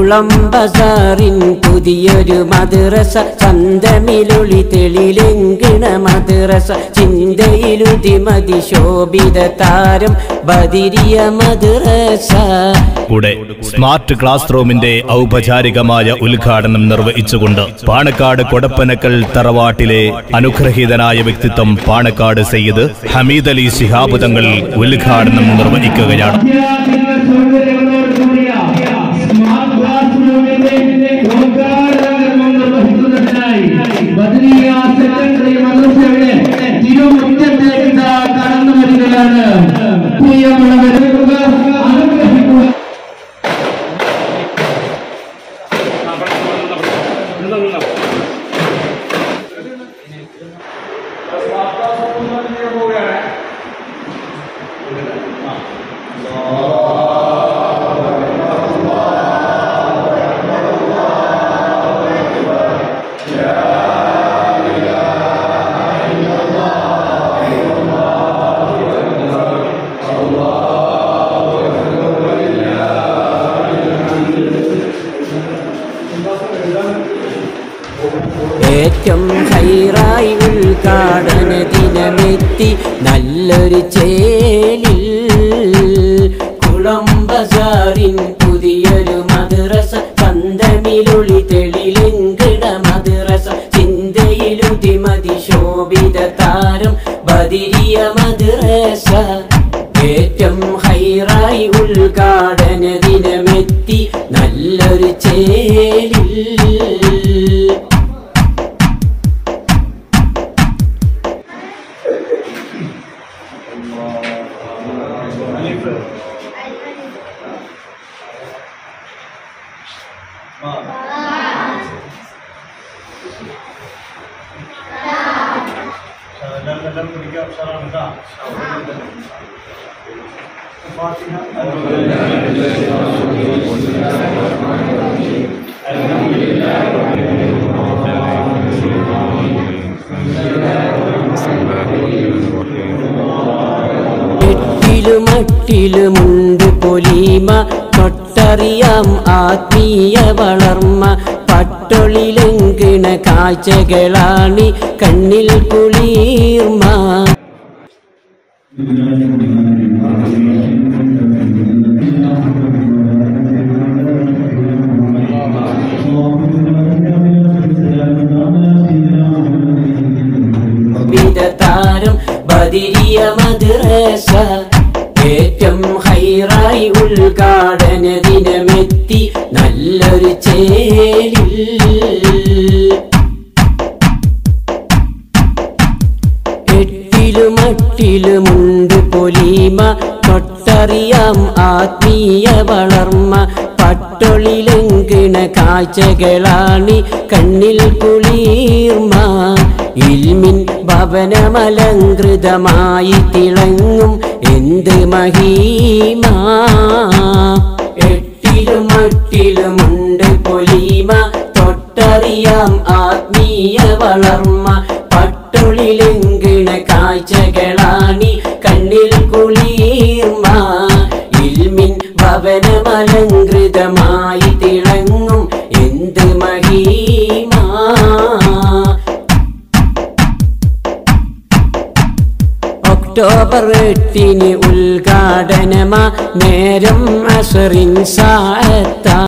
കുളം ബസാറിൻ പുതിയൊരു മദ്രസ ചന്തമിലൊളി തെളിലെങ്കിണ മദ്രസ ചിന്തയിലുതിമതി ശോഭിത താരം ബദിരിയ മദ്രസ കൂടെ സ്മാർട്ട് ക്ലാസ് റൂമിന്റെ ഔപചാരികമായ ഉദ്ഘാടനം നിർവഹിച്ചുകൊണ്ട് പാണക്കാട് കൊടപ്പനക്കൽ തറവാട്ടിലെ അനുഗ്രഹീതനായ വ്യക്തിത്വം പാണക്കാട് സയ്യിദ് ഹമീദ് അലി ശിഹാബ് തങ്ങൾ ഉദ്ഘാടനം നിർവഹിക്കുകയാണ് അത്യാധുനിക സൗകര്യങ്ങളോട് കൂടിയ സ്മാർട്ട് ക്ലാസ് റൂമിന്റെ ഉദ്ഘാടനം നിർവഹിക്കുന്നതിനായി ബദരിയ സെക്കൻഡറി മദ്രസയുടെ തിരുമുറ്റത്തേക്ക് ഇതാ കടന്നു വരികയാണ് പ്രിയമുള്ളവരെ അനുഗ്രഹിക്കുക ഏറ്റവും ഹൈറായി ഉദ്ഘാടന ദിനമെത്തി നല്ലൊരു ചേലിൽ കുളം ബസാറിൻ പുതിയൊരു മദ്രസ ചന്തമിലൊളി തെളിലെങ്കിട മദ്രസ ചിന്തയിലുതിമതി ശോഭിത താരം ബദിരിയ മദ്രസ ഏറ്റവും ഹൈറായി ഉദ്ഘാടന ദിനമെത്തി നല്ലൊരു ചേലിൽ എട്ടിലുമട്ടിലുമുണ്ട് പൊലീമ തൊട്ടറിയാം ആത്മീയ വളർമ്മ പട്ടൊളിലെങ്കിണ കാഴ്ചകളാണി കണ്ണിൽ കുളിർമ വിധതാരം ബദിരിയ മദ്രസ ഏറ്റവും ഹൈറായി ഉദ്ഘാടന ദിനമെത്തി നല്ലൊരു ചേലിൽ എട്ടിലുമട്ടിലുമുണ്ട് പൊലീമ തൊട്ടറിയാം ആത്മീയ വളർമ്മ പട്ടൊളിലെങ്കിണ കാഴ്ചകളാണി കണ്ണിൽ കുളിർമ ഇൽമിൻ ഭവനമലങ്കൃതമായി തിളങ്ങും എന്ത് മഹീമ എട്ടിലുമട്ടിലുമുണ്ട് പൊലീമ തൊട്ടറിയാം ആത്മീയ വളർമ്മ പട്ടൊളിലെങ്കിണ കാഴ്ചകളാണി കണ്ണിൽ കുളിർമ ഇൽമിൻ ഭവനമലങ്കൃതമായി തിളങ്ങും എന്ത് മഹീമ ഒക്ടോബർ എട്ടിന് ഉദ്ഘാടനമാ നേരം അസറിൻ സാത്ത